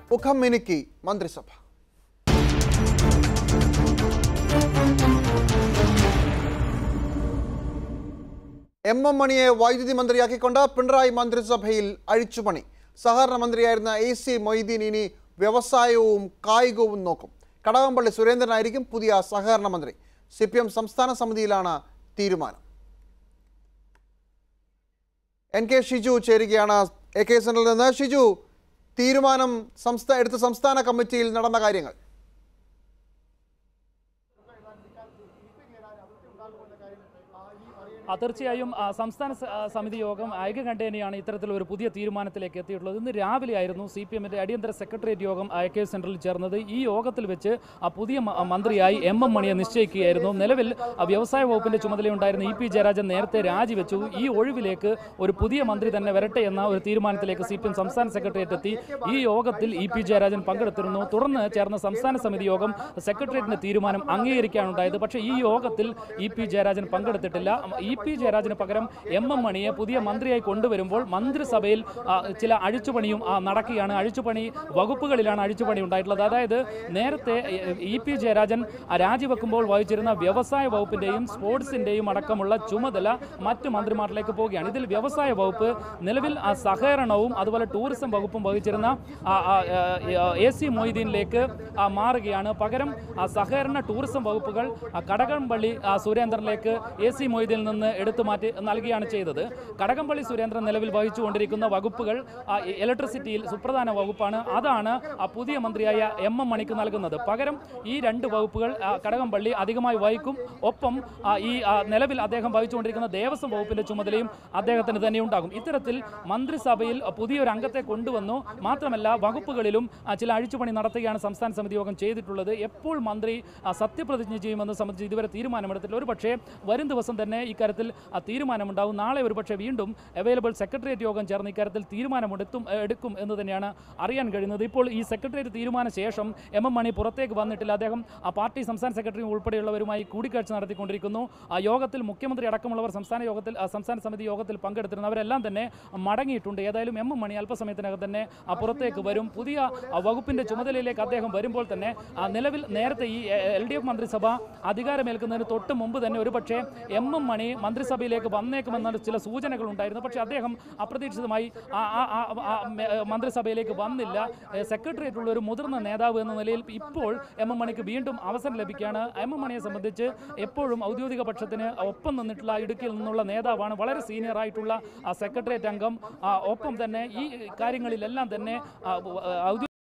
മുഖം മിനുക്കി മന്ത്രിസഭ M M മണിയെ വൈദ്യുതി മന്ത്രിയാക്കിക്കൊണ്ട് പിണറായി മന്ത്രിസഭയിൽ അഴിച്ചുപണി സഹകരണ മന്ത്രിയായിരുന്ന എ സി മൊയ്തീൻ ഇനി വ്യവസായവും കായികവും നോക്കും കടകംപള്ളി സുരേന്ദ്രനായിരിക്കും പുതിയ സഹകരണ മന്ത്രി സി പി എം സംസ്ഥാന സമിതിയിലാണ് തീരുമാനം എൻ കെ ഷിജു ചേരുകയാണ് എ കെ സെന്ററിൽ നിന്ന് ഷിജു തീരുമാനം സംസ്ഥാന എടുത്ത സംസ്ഥാന കമ്മിറ്റിയിൽ നടന്ന കാര്യങ്ങൾ ആ, തീർച്ചയായും ആ, സംസ്ഥാന സ- ആ, സമിതി യോഗം ഐക്യകണ്ഠേനയാണ് ഇത്തരത്തിലൊരു പുതിയ തീരുമാനത്തിലേക്ക് എത്തിയിട്ടുള്ളത് ഇന്ന് രാവിലെ ആയിരുന്നു സി പി എമ്മിന്റെ അടിയന്തര സെക്രട്ടേറിയറ്റ് യോഗം ഐ കെ സെന്ററിൽ ചേർന്നത് ഈ യോഗത്തിൽ വെച്ച് ആ പുതിയ മ- മന്ത്രിയായി എം എം മണിയെ നിശ്ചയിക്കുകയായിരുന്നു നിലവിൽ ആ, വ്യവസായ വകുപ്പിന്റെ ചുമതലയുണ്ടായിരുന്ന ഇ പി ജയരാജൻ നേരത്തെ രാജിവെച്ചു ഈ ഒഴിവിലേക്ക് ഒരു പുതിയ മന്ത്രി തന്നെ വരട്ടെ എന്ന ഒരു തീരുമാനത്തിലേക്ക് സി പി എം സംസ്ഥാന സെക്രട്ടേറിയറ്റ് എത്തി ഈ യോഗത്തിൽ ഇ പി ജയരാജൻ പങ്കെടുത്തിരുന്നു തുടർന്ന് ചേർന്ന സംസ്ഥാന സമിതി യോഗം സെക്രട്ടേറിയറ്റിന്റെ തീരുമാനം അംഗീകരിക്കാനുണ്ടായത് പക്ഷേ ഈ യോഗത്തിൽ ഇ പി ജയരാജൻ പങ്കെടുത്തിട്ടില്ല ഇ പി ജയരാജന് പകരം എം എം മണിയെ പുതിയ മന്ത്രിയായി കൊണ്ടുവരുമ്പോൾ മന്ത്രിസഭയിൽ ആ, ചില അഴിച്ചുപണിയും ആ, നടക്കുകയാണ് അഴിച്ചുപണി വകുപ്പുകളിലാണ് അഴിച്ചുപണി ഉണ്ടായിട്ടുള്ളത് അതായത് നേരത്തെ എ, ഇ പി ജയരാജൻ ആ, രാജിവെക്കുമ്പോൾ വഹിച്ചിരുന്ന വ്യവസായ വകുപ്പിന്റെയും സ്പോർട്സിന്റെയും അടക്കമുള്ള ചുമതല മറ്റു മന്ത്രിമാരിലേക്ക് പോവുകയാണ് ഇതിൽ വ്യവസായ വകുപ്പ് നിലവിൽ ആ സഹകരണവും അതുപോലെ ടൂറിസം വകുപ്പും വഹിച്ചിരുന്ന ആ, ആ, ആ, എ സി മൊയ്തീനിലേക്ക് ആ, മാറുകയാണ് പകരം ആ, സഹകരണ ടൂറിസം വകുപ്പുകൾ ആ, കടകംപള്ളി ആ, സുരേന്ദ്രനിലേക്ക് എ സി മൊയ്തീനിൽ നിന്ന് എടുത്തു മാറ്റി നൽകുകയാണ് ചെയ്തത് കടകംപള്ളി സുരേന്ദ്രൻ നിലവിൽ വഹിച്ചുകൊണ്ടിരിക്കുന്ന വകുപ്പുകൾ ആ, ഇലക്ട്രിസിറ്റിയിൽ സുപ്രധാന വകുപ്പാണ് അതാണ് ആ പുതിയ മന്ത്രിയായ എം എം മണിക്ക് നൽകുന്നത് പകരം ഈ രണ്ട് വകുപ്പുകൾ ആ, കടകംപള്ളി അധികമായി വഹിക്കും ഒപ്പം ആ, ഈ ആ, നിലവിൽ അദ്ദേഹം വഹിച്ചുകൊണ്ടിരിക്കുന്ന ദേവസ്വം വകുപ്പിന്റെ ചുമതലയും അദ്ദേഹത്തിന് തന്നെ ഉണ്ടാകും ഇത്തരത്തിൽ മന്ത്രിസഭയിൽ പുതിയൊരു അംഗത്തെ കൊണ്ടുവന്നു മാത്രമല്ല വകുപ്പുകളിലും ആ, ചില അഴിച്ചുപണി നടത്തുകയാണ് സംസ്ഥാന സമിതി യോഗം ചെയ്തിട്ടുള്ളത് എപ്പോൾ മന്ത്രി ആ, സത്യപ്രതിജ്ഞ ചെയ്യുമെന്ന് സംബന്ധിച്ച് ഇതുവരെ തീരുമാനമെടുത്തില്ല ഒരു പക്ഷേ വരും ദിവസം തന്നെ ഇക്കാര്യത്തിൽ ആ, തീരുമാനമുണ്ടാകും നാളെ ഒരു പക്ഷേ വീണ്ടും അവൈലബിൾ സെക്രട്ടേറിയറ്റ് യോഗം ചേർന്ന് ഇക്കാര്യത്തിൽ തീരുമാനമെടുത്തും എടുക്കും എന്ന് തന്നെയാണ് അറിയാൻ കഴിയുന്നത് ഇപ്പോൾ ഈ സെക്രട്ടേറിയറ്റ് തീരുമാന ശേഷം എം എം മണി പുറത്തേക്ക് വന്നിട്ടില്ല അദ്ദേഹം ആ പാർട്ടി സംസ്ഥാന സെക്രട്ടറി ഉൾപ്പെടെയുള്ളവരുമായി കൂടിക്കാഴ്ച നടത്തിക്കൊണ്ടിരിക്കുന്നു ആ യോഗത്തിൽ മുഖ്യമന്ത്രി അടക്കമുള്ളവർ സംസ്ഥാന യോഗത്തിൽ ആ, സംസ്ഥാന സമിതി യോഗത്തിൽ പങ്കെടുത്തിരുന്നു അവരെല്ലാം തന്നെ മടങ്ങിയിട്ടുണ്ട് ഏതായാലും എം എം മണി അല്പസമയത്തിനകം തന്നെ ആ, പുറത്തേക്ക് വരും പുതിയ ആ, വകുപ്പിന്റെ ചുമതലയിലേക്ക് അദ്ദേഹം വരുമ്പോൾ തന്നെ ആ, നിലവിൽ നേരത്തെ ഈ എൽ ഡി എഫ് മന്ത്രിസഭ അധികാരമേൽക്കുന്നതിന് തൊട്ട് മുമ്പ് തന്നെ ഒരുപക്ഷെ എം എം മണി മന്ത്രിസഭയിലേക്ക് വന്നേക്കുമെന്ന ചില സൂചനകൾ ഉണ്ടായിരുന്നു പക്ഷേ അദ്ദേഹം അപ്രതീക്ഷിതമായി ആ- ആ- ആ- ആ മെ- മന്ത്രിസഭയിലേക്ക് വന്നില്ല ഏ, സെക്രട്ടേറിയറ്റുള്ള ഒരു മുതിർന്ന നേതാവ് എന്ന നിലയിൽ ഇപ്പോൾ എം എം മണിക്ക് വീണ്ടും അവസരം ലഭിക്കുകയാണ് എം എം മണിയെ സംബന്ധിച്ച് എപ്പോഴും ഔദ്യോഗിക പക്ഷത്തിന് ഒപ്പം നിന്നിട്ടുള്ള ഇടുക്കിയിൽ നിന്നുള്ള നേതാവാണ് വളരെ സീനിയർ ആയിട്ടുള്ള ആ സെക്രട്ടേറിയറ്റ് അംഗം ആ, ഒപ്പം തന്നെ ഈ കാര്യങ്ങളിലെല്ലാം തന്നെ ആ, ഔദ്യോഗിക